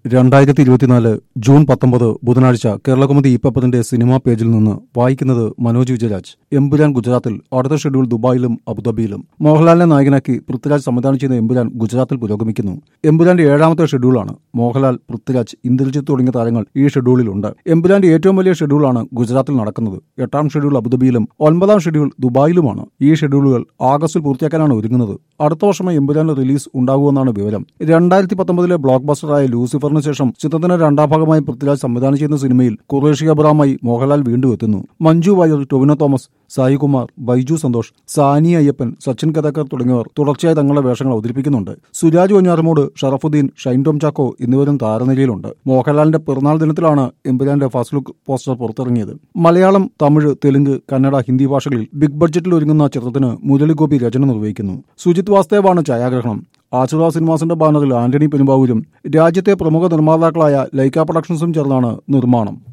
രണ്ടായിരത്തി ഇരുപത്തിനാല് ജൂൺ പത്തൊമ്പത് ബുധനാഴ്ച കേരളകൗമുദി ഇപ്പത്തിന്റെ സിനിമാ പേജിൽ നിന്ന് വായിക്കുന്നത് മനോജ് വിജയരാജ് എമ്പുരാൻ ഗുജറാത്തിൽ അടുത്ത ഷെഡ്യൂൾ ദുബായിലും അബുദാബിയിലും മോഹൻലാലിനെ നായകനാക്കി പൃഥ്വിരാജ് സംവിധാനം ചെയ്യുന്ന എമ്പുരാൻ ഗുജറാത്തിൽ പുരോഗമിക്കുന്നു എമ്പുരാന്റെ ഏഴാമത്തെ ഷെഡ്യൂളാണ് മോഹൻലാൽ പൃഥ്വിരാജ് ഇന്ദ്രജിത്ത് തുടങ്ങിയ താരങ്ങൾ ഈ ഷെഡ്യൂളിലുണ്ട് എമ്പുരാന്റെ ഏറ്റവും വലിയ ഷെഡ്യൂളാണ് ഗുജറാത്തിൽ നടക്കുന്നത് എട്ടാം ഷെഡ്യൂൾ അബുദാബിയിലും ഒൻപതാം ഷെഡ്യൂൾ ദുബായിലുമാണ് ഈ ഷെഡ്യൂളുകൾ ആഗസ്റ്റിൽ പൂർത്തിയാക്കാനാണ് ഒരുങ്ങുന്നത് അടുത്ത വർഷം എമ്പുരാന്റെ റിലീസ് ഉണ്ടാകുമെന്നാണ് വിവരം രണ്ടായിരത്തി പത്തൊമ്പതിലെ ബ്ലോക്ക് ബസ്റ്ററായ ലൂസിഫറിന് ശേഷം ചിത്രത്തിന്റെ രണ്ടാം ഭാഗമായി പൃഥ്വിരാജ് സംവിധാനം ചെയ്യുന്ന സിനിമയിൽ കുറേഷി അബ്രാമായി മോഹൻലാൽ വീണ്ടും എത്തുന്നു മഞ്ജു വാര്യർ ടൊവിനോ തോമസ് സായികുമാർ ബൈജു സന്തോഷ് സാനി അയ്യപ്പൻ സച്ചിൻ കഥക്കർ തുടങ്ങിയവർ തുടർച്ചയായി തങ്ങളുടെ വേഷങ്ങൾ അവതരിപ്പിക്കുന്നുണ്ട് സുരാജ് ഒഞ്ഞാറമോട് ഷറഫുദ്ദീൻ ഷൈൻ ടോം ചാക്കോ എന്നിവരും താരനിരയിലുണ്ട് മോഹൻലാലിന്റെ പിറന്നാൾ ദിനത്തിലാണ് എമ്പുരാന്റെ ഫസ്റ്റ് ലുക്ക് പോസ്റ്റർ പുറത്തിറങ്ങിയത് മലയാളം തമിഴ് തെലുങ്ക് കന്നഡ ഹിന്ദി ഭാഷകളിൽ ബിഗ് ബഡ്ജറ്റിൽ ഒരുങ്ങുന്ന ചിത്രത്തിന് മുരളി ഗോപി രചന നിർവഹിക്കുന്നു സുജിത് വാസ്തേവാണ് ഛായാഗ്രഹണം ആശീർവാദ് സിനിമാസിന്റെ ബാനറിൽ ആന്റണി പെരുമ്പാവൂരും രാജ്യത്തെ പ്രമുഖ നിർമ്മാതാക്കളായ ലൈക്ക പ്രൊഡക്ഷൻസും ചേർന്നാണ് നിർമ്മാണം